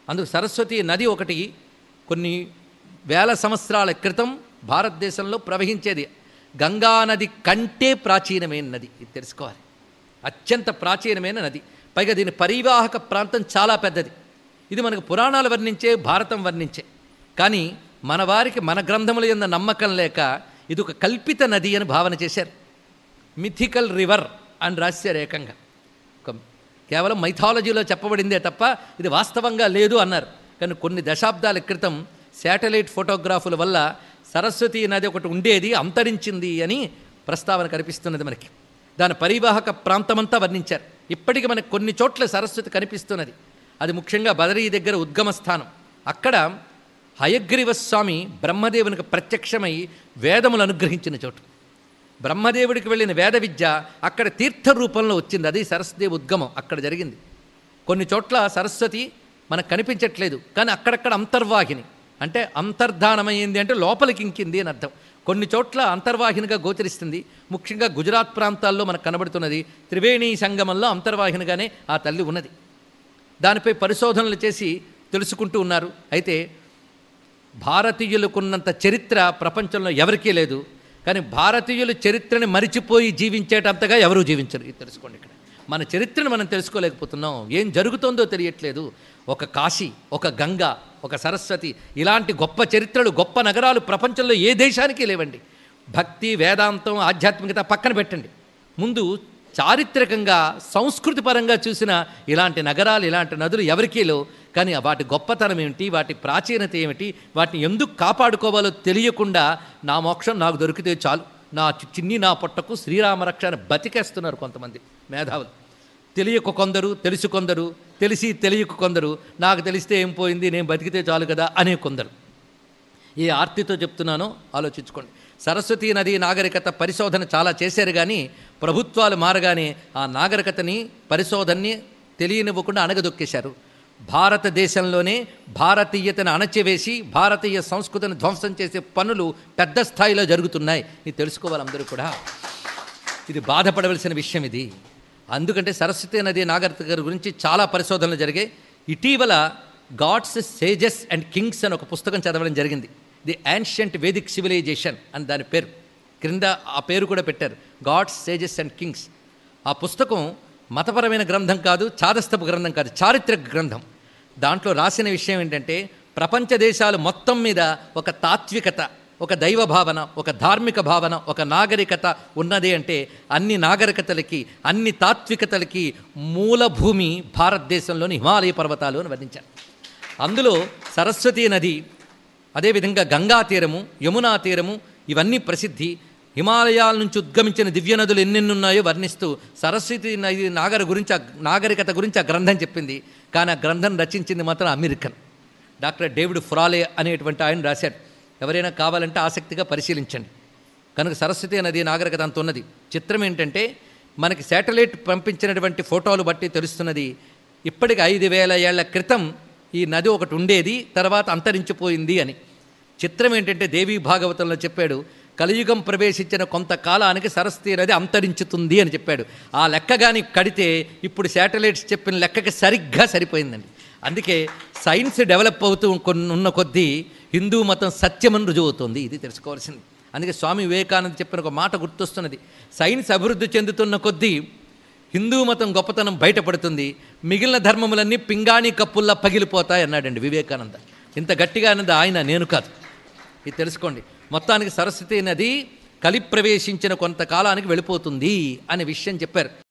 అందుకు సరస్వతి నది ఒకటి కొన్ని వేల సంవత్సరాల క్రితం భారతదేశంలో ప్రవహించేది గంగా నది కంటే ప్రాచీనమైన నది ఇది తెలుసుకోవాలి అత్యంత ప్రాచీనమైన నది పైగా దీని పరివాహక ప్రాంతం చాలా పెద్దది ఇది మనకు పురాణాలు వర్ణించే భారతం వర్ణించే కానీ మన వారికి మన గ్రంథముల యొక్క నమ్మకం లేక ఇది ఒక కల్పిత నది అని భావన చేశారు మిథికల్ రివర్ అని రాశారు ఏకంగా ఒక కేవలం మైథాలజీలో చెప్పబడిందే తప్ప ఇది వాస్తవంగా లేదు అన్నారు కానీ కొన్ని దశాబ్దాల క్రితం శాటిలైట్ ఫోటోగ్రాఫుల వల్ల సరస్వతి నది ఒకటి ఉండేది అంతరించింది అని ప్రస్తావన కనిపిస్తున్నది మనకి దాని పరివాహక ప్రాంతమంతా వర్ణించారు ఇప్పటికి మనకు కొన్ని చోట్ల సరస్వతి కనిపిస్తున్నది అది ముఖ్యంగా బదరీ దగ్గర ఉద్గమ స్థానం అక్కడ హయగ్రీవ స్వామి బ్రహ్మదేవునికి ప్రత్యక్షమై వేదములు అనుగ్రహించిన చోటు బ్రహ్మదేవుడికి వెళ్ళిన వేద విద్య అక్కడ తీర్థ రూపంలో వచ్చింది అది సరస్వతి ఉద్గమం అక్కడ జరిగింది కొన్ని చోట్ల సరస్వతి మనకు కనిపించట్లేదు కానీ అక్కడక్కడ అంతర్వాహిని అంటే అంతర్ధానమైంది అంటే లోపలికి ఇంకింది అని అర్థం కొన్ని చోట్ల అంతర్వాహినిగా గోచరిస్తుంది ముఖ్యంగా గుజరాత్ ప్రాంతాల్లో మనకు కనబడుతున్నది త్రివేణి సంగమంలో అంతర్వాహినిగానే ఆ తల్లి ఉన్నది దానిపై పరిశోధనలు చేసి తెలుసుకుంటూ ఉన్నారు అయితే భారతీయులకున్నంత చరిత్ర ప్రపంచంలో ఎవరికీ లేదు కానీ భారతీయులు చరిత్రని మరిచిపోయి జీవించేటంతగా ఎవరూ జీవించరు ఇది తెలుసుకోండి ఇక్కడ మన చరిత్రను మనం తెలుసుకోలేకపోతున్నాం ఏం జరుగుతోందో తెలియట్లేదు ఒక కాశీ ఒక గంగ ఒక సరస్వతి ఇలాంటి గొప్ప చరిత్రలు గొప్ప నగరాలు ప్రపంచంలో ఏ దేశానికి లేవండి భక్తి వేదాంతం ఆధ్యాత్మికత పక్కన పెట్టండి ముందు చారిత్రకంగా సంస్కృతిపరంగా చూసిన ఇలాంటి నగరాలు ఇలాంటి నదులు ఎవరికీ లేవు కానీ వాటి గొప్పతనం ఏమిటి వాటి ప్రాచీనత ఏమిటి వాటిని ఎందుకు కాపాడుకోవాలో తెలియకుండా నా మోక్షం నాకు దొరికితే చాలు నా చి- చిన్ని నా పొట్టకు శ్రీరామరక్ష అని బతికేస్తున్నారు కొంతమంది మేధావులు తెలియక కొందరు తెలుసు కొందరు తెలిసి తెలియక కొందరు నాకు తెలిస్తే ఏం పోయింది నేను బతికితే చాలు కదా అనే కొందరు ఏ ఆర్తితో చెప్తున్నానో ఆలోచించుకోండి సరస్వతీ నది నాగరికత పరిశోధన చాలా చేశారు కానీ ప్రభుత్వాలు మారగానే ఆ నాగరికతని పరిశోధనని తెలియనివ్వకుండా అణగదొక్కేశారు భారతదేశంలోనే భారతీయతను అణచివేసి భారతీయ సంస్కృతిని ధ్వంసం చేసే పనులు పెద్ద స్థాయిలో జరుగుతున్నాయి ఇది తెలుసుకోవాలి అందరూ కూడా ఇది బాధపడవలసిన విషయం ఇది అందుకంటే సరస్వతి నది నాగరికత గురించి చాలా పరిశోధనలు జరిగాయి ఇటీవల గాడ్స్ సేజెస్ అండ్ కింగ్స్ అని ఒక పుస్తకం చదవడం జరిగింది ది యాన్షియంట్ వేదిక్ సివిలైజేషన్ అని దాని పేరు క్రింద ఆ పేరు కూడా పెట్టారు గాడ్స్ సేజెస్ అండ్ కింగ్స్ ఆ పుస్తకం మతపరమైన గ్రంథం కాదు చాదస్తపు గ్రంథం కాదు చారిత్రక గ్రంథం దాంట్లో రాసిన విషయం ఏంటంటే ప్రపంచ దేశాలు మొత్తం మీద ఒక తాత్వికత ఒక దైవ భావన ఒక ధార్మిక భావన ఒక నాగరికత ఉన్నది అంటే అన్ని నాగరికతలకి అన్ని తాత్వికతలకి మూలభూమి భారతదేశంలోని హిమాలయ పర్వతాలు అని వర్ణించారు అందులో సరస్వతీ నది అదేవిధంగా గంగా తీరము యమునా తీరము ఇవన్నీ ప్రసిద్ధి హిమాలయాల నుంచి ఉద్గమించిన దివ్య నదులు ఎన్నెన్ని ఉన్నాయో వర్ణిస్తూ సరస్వతి నది నాగర గురించి ఆ నాగరికత గురించి ఆ గ్రంథం చెప్పింది కానీ ఆ గ్రంథం రచించింది మాత్రం అమెరికన్ డాక్టర్ డేవిడ్ ఫ్రాలే అనేటువంటి ఆయన రాశాడు ఎవరైనా కావాలంటే ఆసక్తిగా పరిశీలించండి కనుక సరస్వతి నది నాగరికత అంత ఉన్నది చిత్రం ఏంటంటే మనకి శాటిలైట్ పంపించినటువంటి ఫోటోలు బట్టి తెలుస్తున్నది ఇప్పటికి ఐదు వేల ఏళ్ల క్రితం ఈ నది ఒకటి ఉండేది తర్వాత అంతరించిపోయింది అని చిత్రం ఏంటంటే దేవీ భాగవతంలో చెప్పాడు కలియుగం ప్రవేశించిన కొంతకాలానికి సరస్వతి నది అంతరించుతుంది అని చెప్పాడు ఆ లెక్క కానీ కడితే ఇప్పుడు శాటిలైట్స్ చెప్పిన లెక్కకి సరిగ్గా సరిపోయిందండి అందుకే సైన్స్ డెవలప్ అవుతూ కొన్ని ఉన్న కొద్దీ హిందూ మతం సత్యమని రుజువు అవుతుంది ఇది తెలుసుకోవాల్సింది అందుకే స్వామి వివేకానంద చెప్పిన ఒక మాట గుర్తొస్తున్నది సైన్స్ అభివృద్ధి చెందుతున్న కొద్దీ హిందూ మతం గొప్పతనం బయటపడుతుంది మిగిలిన ధర్మములన్నీ పింగాణి కప్పుల్లా పగిలిపోతాయి అన్నాడండి వివేకానంద ఇంత గట్టిగా అన్నది ఆయన నేను కాదు ఇది తెలుసుకోండి మొత్తానికి సరస్వతి నది కలి ప్రవేశించిన కొంతకాలానికి వెళ్ళిపోతుంది అనే విషయం చెప్పారు